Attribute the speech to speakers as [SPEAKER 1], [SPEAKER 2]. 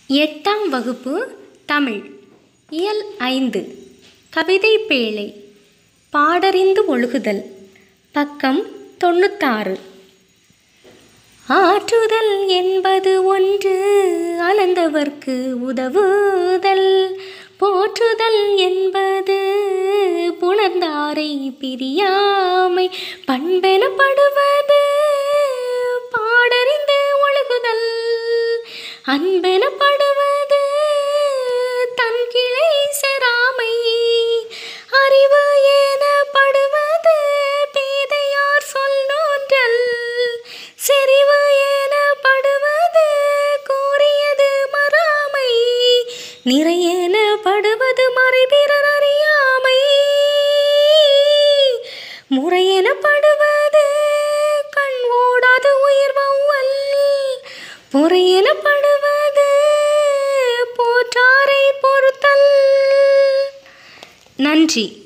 [SPEAKER 1] எட்டாம் வகுப்பு தமிழ் இயல் ஐந்து கவிதை பேழை பாடறிந்து ஒழுகுதல் பக்கம் தொண்ணூத்தாறு ஆற்றுதல் என்பது ஒன்று அளந்தவர்க்கு உதவுதல் போற்றுதல் என்பது புணர்ந்தாரை பிரியாமை பண்பெனப்படுவது பாடறிந்து ஒழுகுதல் அன்பெனப்படுவது தன் கிளை செராமை அறிவு எனப்படுவது பேதையார் சொல் நோன்றல் செறிவு எனப்படுவது கூறியது மறாமை நிறை எனப்படுவது மறைபிறர் அறியாமை முறை எனப்படுவது கண் ஓடாது உயிர் வௌவல் பொறை எனப்படுவது போற்றாரை பொறுத்தல் நன்றி